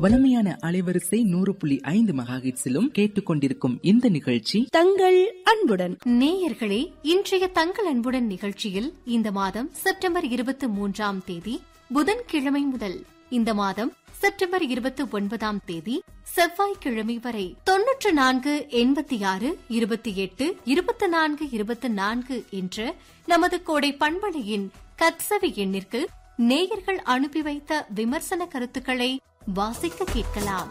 வலிமையான அலைவரிசை நூறு புள்ளி ஐந்து மெகாஹிட்ஸிலும் கேட்டுக்கொண்டிருக்கும் இந்த நிகழ்ச்சி தங்கள் அன்புடன் நேயர்களே இன்றைய தங்கள் அன்புடன் நிகழ்ச்சியில் இந்த மாதம் செப்டம்பர் இருபத்தி மூன்றாம் தேதி புதன்கிழமை முதல் இந்த மாதம் செப்டம்பர் இருபத்தி ஒன்பதாம் தேதி செவ்வாய்க்கிழமை வரை தொன்னூற்று நான்கு எண்பத்தி ஆறு இருபத்தி எட்டு இருபத்தி நான்கு இருபத்தி நான்கு என்ற நமது கோடை பண்பலையின் கத்சவி எண்ணிற்கு நேயர்கள் அனுப்பி வைத்த விமர்சன கருத்துக்களை வாசிக்க கேட்கலாம்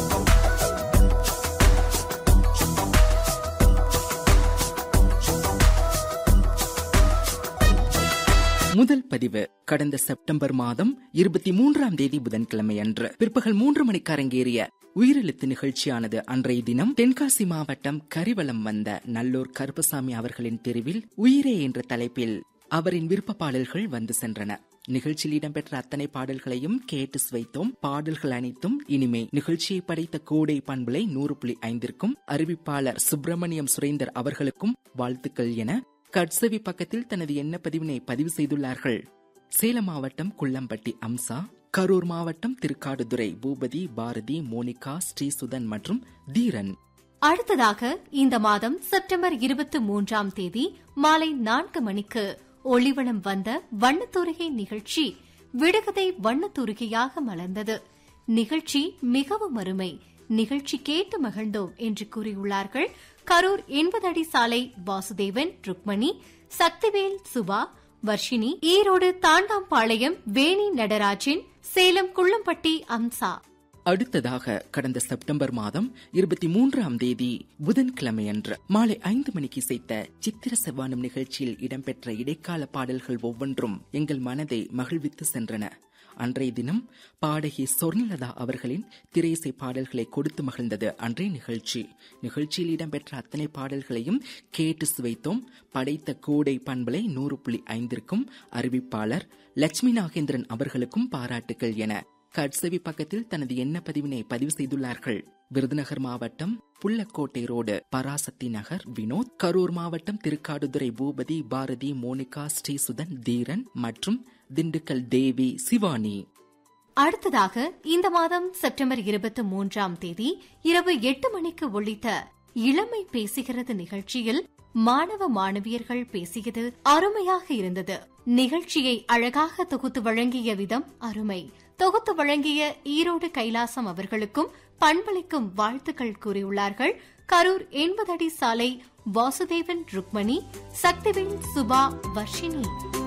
முதல் பதிவு கடந்த செப்டம்பர் மாதம் இருபத்தி மூன்றாம் தேதி புதன்கிழமை அன்று பிற்பகல் மூன்று மணிக்கு அரங்கேறிய உயிரெழுத்து நிகழ்ச்சியானது அன்றைய தினம் தென்காசி மாவட்டம் கரிவலம் வந்த நல்லூர் கருப்பசாமி அவர்களின் தெருவில் உயிரே என்ற தலைப்பில் அவரின் விருப்ப பாடல்கள் வந்து சென்றன நிகழ்ச்சியில் இடம்பெற்ற அத்தனை பாடல்களையும் கேட்டு சுவைத்தோம் பாடல்கள் அனைத்தும் இனிமே நிகழ்ச்சியை படைத்த கோடை பண்புலை நூறு புள்ளி ஐந்திற்கும் அறிவிப்பாளர் சுப்பிரமணியம் சுரேந்தர் அவர்களுக்கும் வாழ்த்துக்கள் என கட்சவி பக்கத்தில் தனது எண்ண பதிவினை பதிவு செய்துள்ளார்கள் சேலம் மாவட்டம் குள்ளம்பட்டி அம்சா கரூர் மாவட்டம் திருக்காடுதுறை பூபதி பாரதி மோனிகா ஸ்ரீசுதன் மற்றும் தீரன் அடுத்ததாக இந்த மாதம் செப்டம்பர் இருபத்தி மூன்றாம் தேதி மாலை நான்கு மணிக்கு ஒளிவளம் வந்த வண்ணத்தூரிகை நிகழ்ச்சி விடுகதை வண்ணத்தூரிகையாக மலர்ந்தது நிகழ்ச்சி மிகவும் அருமை நிகழ்ச்சி கேட்டு மகிழ்ந்தோம் என்று கூறியுள்ளார்கள் கரூர் எண்பது அடி சாலை வாசுதேவன் ருக்மணி சக்திவேல் சுபா வர்ஷினி ஈரோடு தாண்டாம்பாளையம் வேணி நடராஜன் சேலம் குள்ளம்பட்டி அம்சா அடுத்ததாக கடந்த செப்டம்பர் மாதம் இருபத்தி மூன்றாம் தேதி புதன்கிழமையன்று மாலை ஐந்து மணிக்கு இசைத்த சித்திர செவ்வானம் நிகழ்ச்சியில் இடம்பெற்ற இடைக்கால பாடல்கள் ஒவ்வொன்றும் எங்கள் மனதை மகிழ்வித்து சென்றன அன்றைய தினம் பாடகி சொர்ணலதா அவர்களின் திரையிசை பாடல்களை கொடுத்து மகிழ்ந்தது அன்றைய நிகழ்ச்சி நிகழ்ச்சியில் இடம்பெற்ற அத்தனை பாடல்களையும் கேட்டு சுவைத்தோம் படைத்த கோடை பண்பலை நூறு புள்ளி ஐந்திற்கும் அறிவிப்பாளர் லட்சுமி நாகேந்திரன் அவர்களுக்கும் பாராட்டுகள் என கட்சவி பக்கத்தில் தனது எண்ண பதிவினை பதிவு செய்துள்ளார்கள் விருதுநகர் மாவட்டம் புள்ளக்கோட்டை ரோடு பராசக்தி நகர் வினோத் கரூர் மாவட்டம் திருக்காடுதுறை பூபதி பாரதி மோனிகா ஸ்ரீசுதன் தீரன் மற்றும் திண்டுக்கல் தேவி சிவானி அடுத்ததாக இந்த மாதம் செப்டம்பர் இருபத்தி மூன்றாம் தேதி இரவு எட்டு மணிக்கு ஒழித்த இளமை பேசுகிறது நிகழ்ச்சியில் மாணவ மாணவியர்கள் பேசியது அருமையாக இருந்தது நிகழ்ச்சியை அழகாக தொகுத்து வழங்கிய விதம் அருமை தொகுத்து வழங்கிய ஈரோடு கைலாசம் அவர்களுக்கும் பண்பளிக்கும் வாழ்த்துக்கள் கூறியுள்ளார்கள் கரூர் எண்பது அடி சாலை வாசுதேவன் ருக்மணி சக்திவேல் சுபா வர்ஷினி